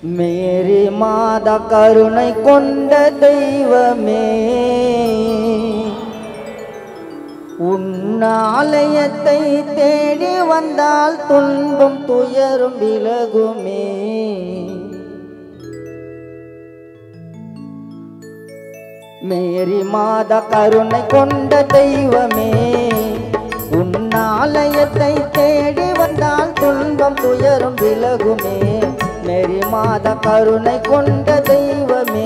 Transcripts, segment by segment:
மேரி மாத கருணை கொண்ட தெய்வமே உன்னாலயத்தை தேடி வந்தால் துன்பம் துயரும் விலகுமே மேரி மாத கருணை கொண்ட தெய்வமே உன்னாலயத்தை தேடி வந்தால் துன்பம் துயரும் விலகுமே மேரி மாத கருணை கொண்ட தெய்வமே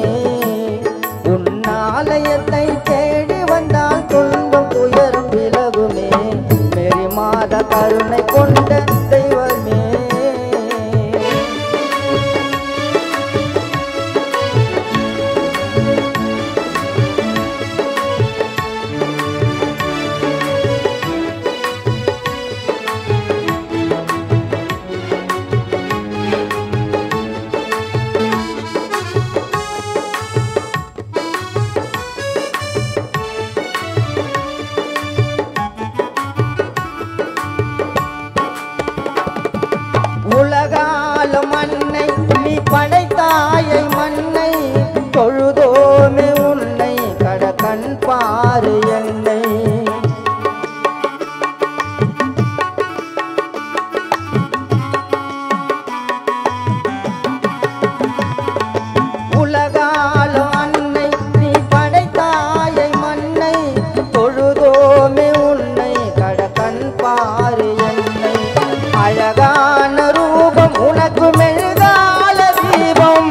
உன்னாலயத்தை தேடி வந்தால் துன்பம் துயரும் விலகுமே மேரி மாத கருணை கொண்ட தெய்வமே உலகாலும் மண்ணை நீ படைத்தாயை மண்ணை தொழுதோமே உன்னை கடக்கண் பாரு என்னை உலகாலும் அன்னை நீ படைத்தாயை மண்ணை தொழுதோமே உன்னை கடக்கண் பாரு என்னை அழகான ரூபம் உனக்கு மெழுகால தீபம்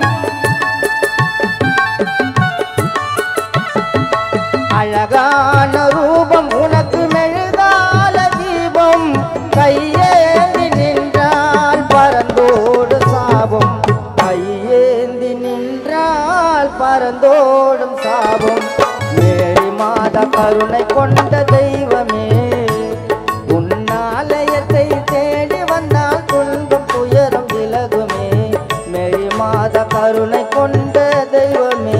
அழகான ரூபம் உனக்கு மெழுகால தீபம் கையேந்தி நின்றால் பரந்தோடு சாபம் கையேந்தி நின்றால் பரந்தோடும் சாபம் மேரி மாத கருணை கொண்ட தெய்வமே உன்னாலயத்தை தேடி வந்தால் துன்பம் துயரம் விலகுமே மேரி மாத கருணை கொண்ட தெய்வமே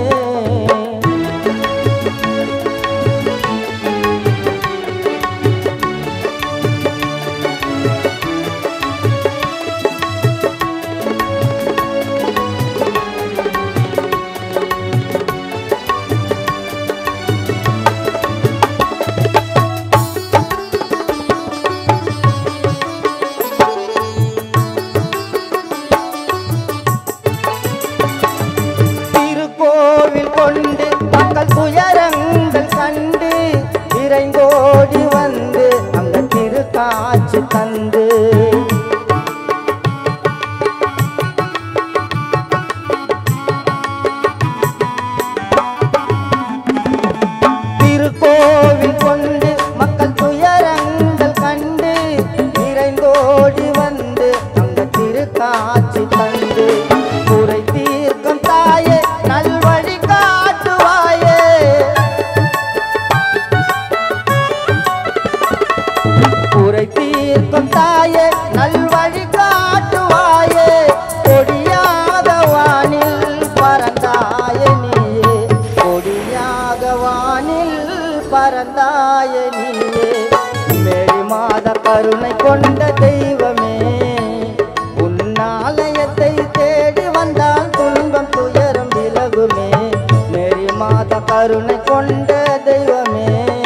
திருக்கோவில் கொண்டு மக்கள் துயரங்கள் கண்டு விரைந்தோடி வந்து அங்க திருக்காட்சி தந்து திருக்கோவில் கொண்டு மக்கள் துயரங்கள் கண்டு விரைந்தோடி வந்து அங்க திருக்காட்சி தந்து குறை தீர்க்கும் தாயே நல்வழி காட்டுவாயே குறை தீர்க்கும் தாயே நல்வழி காட்டுவாயே கொடியாக வானில் பறந்தாய நீயே கொடியாக வானில் பறந்தாய நீயே மேரி மாத கருணை கொண்ட தெய்வமே உன்னாலயத்தை தேடி வந்தால் துன்பம் துயரம் விலகுமே மேரி மாத கருணை கொண்ட தெய்வமே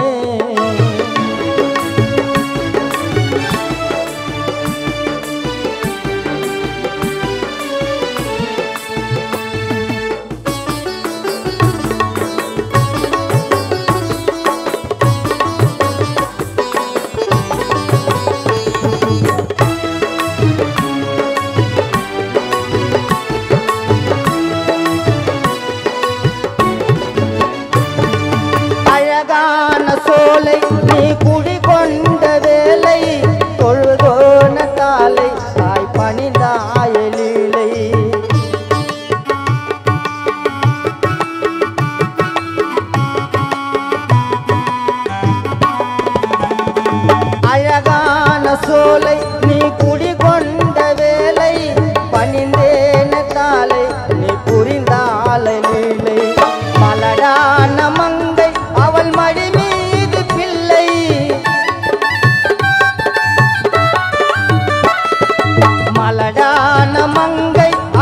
அழகான சோலை நீ குடி கொண்ட வேலை தொழுதோன தாலை தாய் பணிந்தாய லீலை அழகான சோலை நீ குடி கொண்ட வேலை பணிந்தேன தாலை நீ புரிந்தால லீலை மலடான மங்கை அவள் மடி மீது பிள்ளை மலடான மங்கை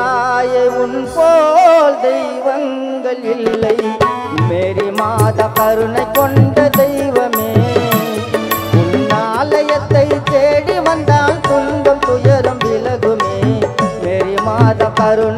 தாயே உன் போல் தெய்வங்கள் இல்லை மேரி மாத கருணை கொண்ட தெய்வமே உன் ஆலயத்தை தேடி வந்தால் துன்பம் துயரம் விலகுமே மேரி மாத கருணை